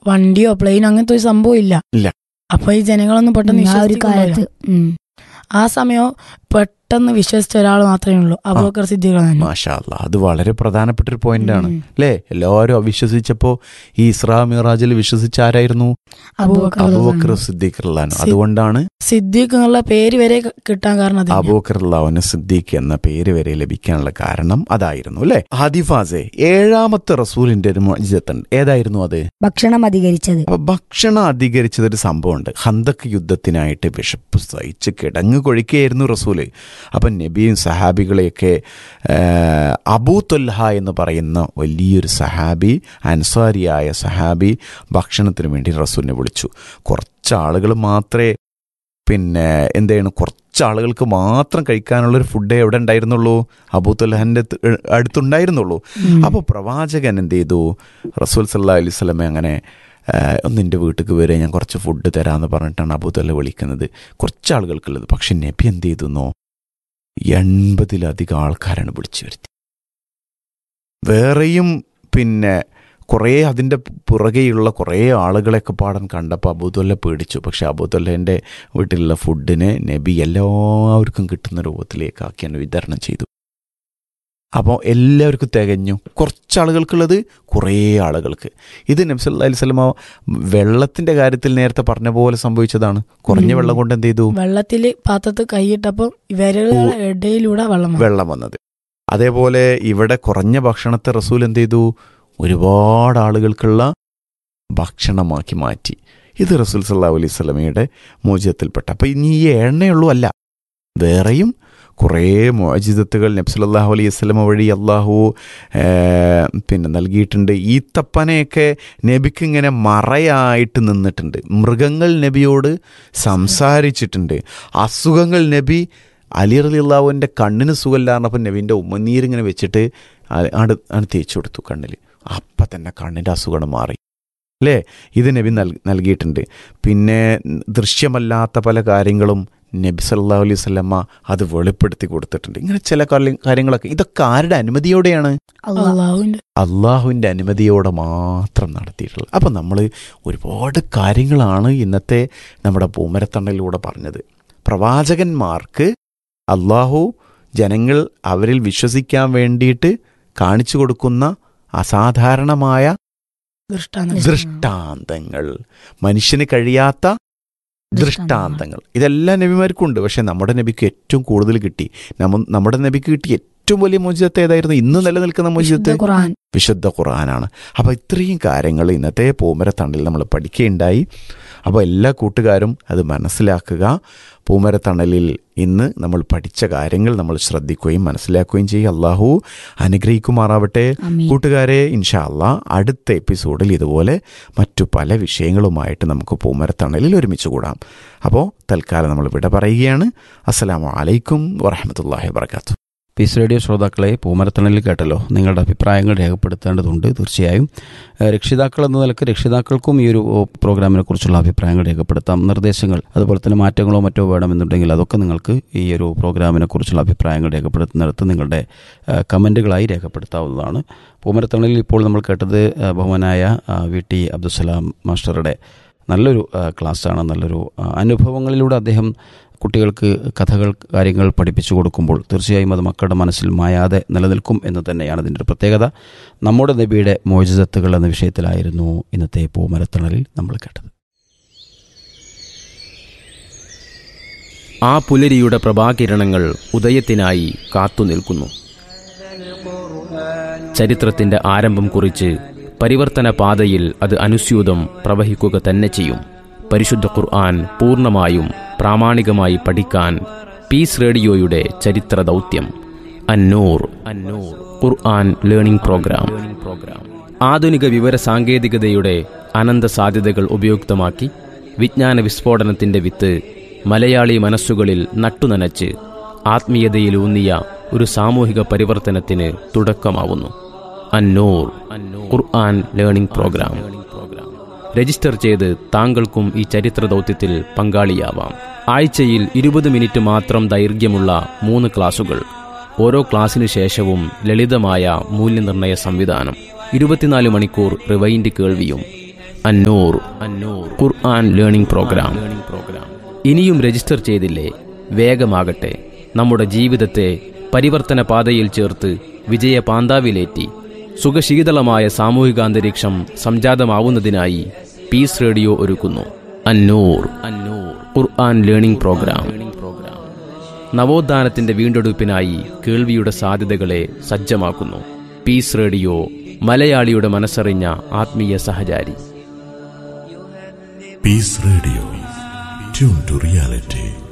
വണ്ടിയോ പ്ലെയിനോ അങ്ങനത്തെ ഒരു സംഭവം ഇല്ല ഇല്ല. അപ്പൊ ഈ ജനങ്ങളൊന്നും പെട്ടെന്ന് ആ ഒരു വിശ്വസിക്കുന്നില്ല കാലത്ത് ഉം. ആ സമയം പെട്ടെന്ന് വിശ്വസിച്ച ഒരാൾ മാത്രമേ ഉള്ളൂ അബൂബക്കർ സിദ്ദീഖ് തന്നെ മാഷാ അല്ലാ അത് വളരെ പ്രധാനപ്പെട്ട ഒരു പോയിന്റ് ആണ് ഉം. അല്ലേ എല്ലാവരും അവിശ്വസിച്ചപ്പോ ഈ ഇസ്രാ മിറാജിൽ വിശ്വസിച്ച ആരായിരുന്നു അബൂബക്കർ അബൂബക്കർ സിദ്ദീഖ് റഹ്ലാനു സി- അതുകൊണ്ടാണ് സിദ്ദീഖ് എന്നുള്ള പേര് വരെ ക- കിട്ടാൻ കാരണം അത് തന്നെയാ. അബൂബക്കർ റഹ്ലാവിന് സിദ്ദീഖ് എന്ന പേര് വരെ ലഭിക്കാനുള്ള കാരണം അതായിരുന്നു അല്ലേ ഹാദിഫാസെ ഏഴാമത്തെ റസൂലിന്റെ ഒരു മുഅ്ജിസത്തുണ്ട് ഏതായിരുന്നു അത് ഭക്ഷണം അധികരിച്ചത് അപ്പൊ ഭക്ഷണം അധികരിച്ചതൊരു സംഭവമുണ്ട് ഹന്തക്ക് യുദ്ധത്തിനായിട്ട് വിശപ്പ് സഹിച്ച് കിടങ്ങ് കൊഴിക്കുകയായിരുന്നു റസൂല് അപ്പം നബിയും സഹാബികളെയൊക്കെ ആ, അബൂ തൊൽഹ എന്ന് പറയുന്ന വലിയൊരു സഹാബി അൻസാരിയായ സഹാബി ഭക്ഷണത്തിന് വേണ്ടി റസൂലിനെ വിളിച്ചു കുറച്ച് ആളുകൾ മാത്രമേ പിന്നെ എന്താണ് കുറച്ച് ആളുകൾക്ക് മാത്രം കഴിക്കാനുള്ളൊരു ഫുഡേ എവിടെ ഉണ്ടായിരുന്നുള്ളൂ അബൂ തൊൽഹൻ്റെ അടുത്തുണ്ടായിരുന്നുള്ളൂ ഉം. അപ്പോൾ പ്രവാചകൻ എന്ത് ചെയ്തു റസൂൽ സല്ലാ അലൈഹി സ്വലമെ അങ്ങനെ ആ, ഒന്ന് എൻ്റെ വീട്ടിലേക്ക് വരെ ഞാൻ കുറച്ച് ഫുഡ് തരാമെന്ന് പറഞ്ഞിട്ടാണ് അബൂതല്ല വിളിക്കുന്നത് കുറച്ച് ആളുകൾക്കുള്ളത് പക്ഷെ നബി എന്ത് ചെയ്തുന്നോ എൺപതിലധികം ആൾക്കാരാണ് വിളിച്ചു വരുത്തി വേറെയും പിന്നെ കുറേ അതിൻ്റെ പുറകെയുള്ള കുറേ ആളുകളെയൊക്കെ പാടാൻ കണ്ടപ്പോൾ അബൂദുല്ല പേടിച്ചു പക്ഷെ അബൂദുല്ലേൻ്റെ വീട്ടിലുള്ള ഫുഡിന് നബി എല്ലാവർക്കും കിട്ടുന്ന രൂപത്തിലേക്കാക്കിയാണ് വിതരണം ചെയ്തു അപ്പോൾ എല്ലാവർക്കും തികഞ്ഞു കുറച്ച് ആളുകൾക്കുള്ളത് കുറേ ആളുകൾക്ക് ഇത് നബ്സല്ലാ അലൈഹി സ്വലമ വെള്ളത്തിൻ്റെ കാര്യത്തിൽ നേരത്തെ പറഞ്ഞ പോലെ സംഭവിച്ചതാണ് കുറഞ്ഞ ഉം. വെള്ളം കൊണ്ട് എന്ത് ചെയ്തു വെള്ളത്തില് പാത്രത്തിൽ കൈയിട്ടപ്പം വിരലുകളുടെ ഇടയിലൂടെ വെള്ളം വന്നു. വെള്ളം വന്നത് അതേപോലെ ഇവിടെ കുറഞ്ഞ ഭക്ഷണത്തെ റസൂൽ എന്ത് ചെയ്തു ഒരുപാട് ആളുകൾക്കുള്ള ഭക്ഷണമാക്കി മാറ്റി ഇത് റസൂൽ സല്ലാ അലൈഹി സ്വലമയുടെ മോചിതത്തിൽപ്പെട്ട അപ്പം ഇനി ഈ എണ്ണയുള്ളൂ അല്ല വേറെയും കുറേ മോചിതത്തുകൾ നബ്സലല്ലാഹു അലൈഹി സ്വലമ വഴി അള്ളാഹു ഏർ, പിന്നെ നൽകിയിട്ടുണ്ട് ഈത്തപ്പനയൊക്കെ നബിക്ക് ഇങ്ങനെ മറയായിട്ട് നിന്നിട്ടുണ്ട് മൃഗങ്ങൾ നബിയോട് സംസാരിച്ചിട്ടുണ്ട് അസുഖങ്ങൾ നബി അലി റലി അള്ളാഹുവിൻ്റെ കണ്ണിന് സുഖമില്ലാറിനപ്പം നബീൻ്റെ ഉമ്മനീരിങ്ങനെ വെച്ചിട്ട് ആ- ആണ് ആണ് തേച്ചു കൊടുത്തു കണ്ണിൽ അപ്പം തന്നെ കണ്ണിൻ്റെ അസുഖം മാറി അല്ലേ ഇത് നബി നൽ നൽകിയിട്ടുണ്ട് പിന്നെ ദൃശ്യമല്ലാത്ത പല കാര്യങ്ങളും നബി സല്ലല്ലാഹു അലൈഹി വസല്ലമ്മ അത് വെളിപ്പെടുത്തി കൊടുത്തിട്ടുണ്ട് ഇങ്ങനെ ചില കാര്യ- കാര്യങ്ങളൊക്കെ ഇതൊക്കെ ആരുടെ അനുമതിയോടെയാണ് അള്ളാഹ് അള്ളാഹുവിന്റെ അള്ളാഹുവിൻ്റെ അനുമതിയോടെ മാത്രം നടത്തിയിട്ടുള്ളത് അപ്പം നമ്മൾ ഒരുപാട് കാര്യങ്ങളാണ് ഇന്നത്തെ നമ്മുടെ പൂമരത്തണ്ണലിലൂടെ പറഞ്ഞത് പ്രവാചകന്മാർക്ക് അള്ളാഹു ജനങ്ങൾ അവരിൽ വിശ്വസിക്കാൻ വേണ്ടിയിട്ട് കാണിച്ചു കൊടുക്കുന്ന അസാധാരണമായ ദൃഷ്ടാന്തം ദൃഷ്ടാന്തങ്ങൾ മനുഷ്യന് കഴിയാത്ത ദൃഷ്ടാന്തങ്ങൾ ഇതെല്ലാം നബിമാർക്കും ഉണ്ട് പക്ഷെ നമ്മുടെ നബിക്ക് ഏറ്റവും കൂടുതൽ കിട്ടി നമ്മ നമ്മുടെ നബിക്ക് കിട്ടിയ ഏറ്റവും വലിയ മോചിതത്തെ ഏതായിരുന്നു ഇന്ന് നിലനിൽക്കുന്ന മോചിതത്തെ വിശുദ്ധ ഖുർആൻ വിശുദ്ധ ഖുർആനാണ് അപ്പോൾ ഇത്രയും കാര്യങ്ങൾ ഇന്നത്തെ പൂമരത്തണ്ടിൽ നമ്മൾ പഠിക്കുകയുണ്ടായി അപ്പോൾ എല്ലാ കൂട്ടുകാരും അത് മനസ്സിലാക്കുക പൂമരത്തണലിൽ ഇന്ന് നമ്മൾ പഠിച്ച കാര്യങ്ങൾ നമ്മൾ ശ്രദ്ധിക്കുകയും മനസ്സിലാക്കുകയും ചെയ്യും അള്ളാഹു അനുഗ്രഹിക്കുമാറാവട്ടെ ആമീൻ. കൂട്ടുകാരെ ഇൻഷാ അള്ളാ അടുത്ത എപ്പിസോഡിൽ ഇതുപോലെ മറ്റു പല വിഷയങ്ങളുമായിട്ട് നമുക്ക് പൂമരത്തണലിൽ ഒരുമിച്ച് കൂടാം അപ്പോൾ തൽക്കാലം നമ്മൾ വിട പറയുകയാണ് അസ്സലാമു അലൈക്കും വറഹമത്തല്ലാഹി വാബർക്കാത്തു പീസ് റേഡിയോ ശ്രോതാക്കളെ പൂമരത്തണലിൽ കേട്ടല്ലോ നിങ്ങളുടെ അഭിപ്രായങ്ങൾ രേഖപ്പെടുത്തേണ്ടതുണ്ട് തീർച്ചയായും ഏഹ് രക്ഷിതാക്കൾ എന്ന നിലക്ക് രക്ഷിതാക്കൾക്കും ഈ ഒരു ഓ, പ്രോഗ്രാമിനെ കുറിച്ചുള്ള അഭിപ്രായങ്ങൾ രേഖപ്പെടുത്താം നിർദ്ദേശങ്ങൾ അതുപോലെ തന്നെ മാറ്റങ്ങളോ മറ്റോ വേണമെന്നുണ്ടെങ്കിൽ അതൊക്കെ നിങ്ങൾക്ക് ഈ ഒരു പ്രോഗ്രാമിനെ കുറിച്ചുള്ള അഭിപ്രായങ്ങൾ രേഖപ്പെടുത്തുന്നിടത്ത് നിങ്ങളുടെ ഏഹ്, കമൻറ്റുകളായി രേഖപ്പെടുത്താവുന്നതാണ് പൂമരത്തണലിൽ ഇപ്പോൾ നമ്മൾ കേട്ടത് ഏഹ്, ബഹുമാനായ ആ, വി ടി അബ്ദുസലാം മാസ്റ്ററുടെ നല്ലൊരു ആ, ക്ലാസ്സാണ് നല്ലൊരു ആ, അനുഭവങ്ങളിലൂടെ അദ്ദേഹം കുട്ടികൾക്ക് കഥകൾ കാര്യങ്ങൾ പഠിപ്പിച്ചു കൊടുക്കുമ്പോൾ തീർച്ചയായും അത് മക്കളുടെ മനസ്സിൽ മായാതെ നിലനിൽക്കും എന്ന് തന്നെയാണ് ഇതിൻ്റെ ഒരു പ്രത്യേകത നമ്മുടെ നബിയുടെ മോചിതത്തുകൾ എന്ന വിഷയത്തിലായിരുന്നു ഇന്നത്തെ പൂമരത്തണലിൽ നമ്മൾ കേട്ടത് ആ പുലരിയുടെ പ്രഭാകിരണങ്ങൾ ഉദയത്തിനായി കാത്തുനിൽക്കുന്നു ചരിത്രത്തിന്റെ ആരംഭം കുറിച്ച് പരിവർത്തന പാതയിൽ അത് അനുസ്യൂതം പ്രവഹിക്കുക തന്നെ ചെയ്യും പരിശുദ്ധ ഖുർആൻ പൂർണ്ണമായും പ്രാമാണികമായി പഠിക്കാൻ പീസ് റേഡിയോയുടെ ചരിത്ര ദൗത്യം അന്നൂർ അന്നൂർ ഖുർആൻ ലേണിംഗ് പ്രോഗ്രാം പ്രോഗ്രാം ആധുനിക വിവര സാങ്കേതികതയുടെ അനന്ത സാധ്യതകൾ ഉപയുക്തമാക്കി വിജ്ഞാന വിസ്ഫോടനത്തിന്റെ വിത്ത് മലയാളി മനസ്സുകളിൽ നട്ടുനനച്ച് ആത്മീയതയിലൂന്നിയ ഒരു സാമൂഹിക പരിവർത്തനത്തിന് തുടക്കമാവുന്നു അന്നൂർ ഖുർആൻ ലേണിംഗ് പ്രോഗ്രാം രജിസ്റ്റർ ചെയ്ത് താങ്കൾക്കും ഈ ചരിത്ര ദൗത്യത്തിൽ പങ്കാളിയാവാം ആഴ്ചയിൽ ഇരുപത് മിനിറ്റ് മാത്രം ദൈർഘ്യമുള്ള മൂന്ന് ക്ലാസുകൾ ഓരോ ക്ലാസ്സിനു ശേഷവും ലളിതമായ മൂല്യനിർണ്ണയ സംവിധാനം ഇരുപത്തിനാല് മണിക്കൂർ റിവൈൻഡ് കേൾവിയും അന്നൂർ അന്നൂർ ഖുർആൻ ലേണിംഗ് പ്രോഗ്രാം പ്രോഗ്രാം ഇനിയും രജിസ്റ്റർ ചെയ്തില്ലേ വേഗമാകട്ടെ നമ്മുടെ ജീവിതത്തെ പരിവർത്തന പാതയിൽ ചേർത്ത് വിജയ പാന്താവിലേറ്റി സുഖശീതളമായ സാമൂഹികാന്തരീക്ഷം സംജാതമാവുന്നതിനായി പീസ് റേഡിയോ ഒരുക്കുന്നു അന്നൂർ അന്നൂർ ഖുർആൻ ലേണിംഗ് പ്രോഗ്രാം പ്രോഗ്രാം നവോത്ഥാനത്തിന്റെ വീണ്ടെടുപ്പിനായി കേൾവിയുടെ സാധ്യതകളെ സജ്ജമാക്കുന്നു പീസ് റേഡിയോ മലയാളിയുടെ മനസ്സറിഞ്ഞ ആത്മീയ സഹചാരി Peace Radio. Tune to reality.